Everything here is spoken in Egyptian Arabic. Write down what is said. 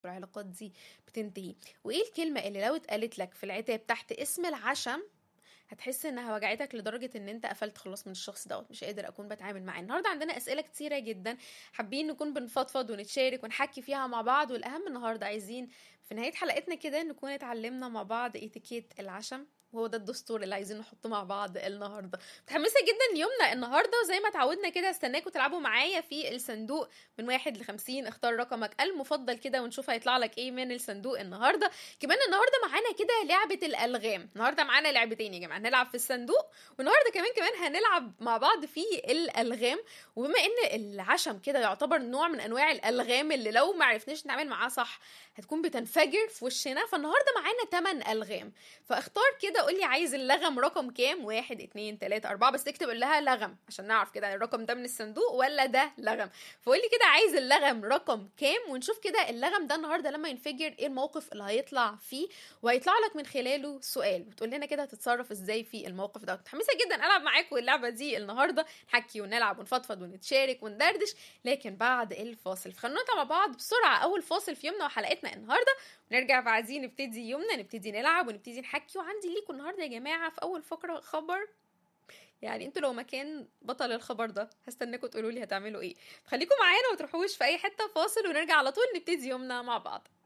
العلاقات دي بتنتهي وايه الكلمة اللي لو اتقالت لك في العتاب تحت اسم العشم هتحس انها وجعتك لدرجه ان انت قفلت خلاص من الشخص دوت مش قادر اكون بتعامل معاه النهارده عندنا اسئله كتيره جدا حابين نكون بنفضفض ونتشارك ونحكي فيها مع بعض والاهم النهارده عايزين في نهايه حلقتنا كده نكون اتعلمنا مع بعض اتيكيت العشم وهو ده الدستور اللي عايزين نحطه مع بعض النهارده متحمسه جدا ليومنا النهارده وزي ما اتعودنا كده استناكم تلعبوا معايا في الصندوق من واحد لخمسين اختار رقمك المفضل كده ونشوف هيطلع لك ايه من الصندوق النهارده كمان النهارده معانا كده لعبه الالغام النهارده معانا لعبتين يا جماعه هنلعب في الصندوق والنهارده كمان كمان هنلعب مع بعض في الالغام وبما ان العشم كده يعتبر نوع من انواع الالغام اللي لو ما عرفناش نتعامل معاه صح هتكون بتنفجر في وشنا فالنهارده معانا 8 الغام فاختار كده قول لي عايز اللغم رقم كام واحد اتنين تلاتة أربعة بس تكتب لها لغم عشان نعرف كده الرقم ده من الصندوق ولا ده لغم فقول لي كده عايز اللغم رقم كام ونشوف كده اللغم ده النهارده لما ينفجر ايه الموقف اللي هيطلع فيه وهيطلع لك من خلاله سؤال وتقول لنا كده هتتصرف ازاي في الموقف ده متحمسه جدا العب معاكم اللعبه دي النهارده نحكي ونلعب ونفضفض ونتشارك وندردش لكن بعد الفاصل فخلونا نطلع مع بعض بسرعه اول فاصل في يومنا وحلقتنا النهارده ونرجع بعدين نبتدي يومنا نبتدي نلعب ونبتدي نحكي وعندي ليكم النهارده يا جماعه في اول فقره خبر يعني انتوا لو مكان بطل الخبر ده هستناكم تقولوا لي هتعملوا ايه خليكم معانا وتروحوش في اي حته فاصل ونرجع على طول نبتدي يومنا مع بعض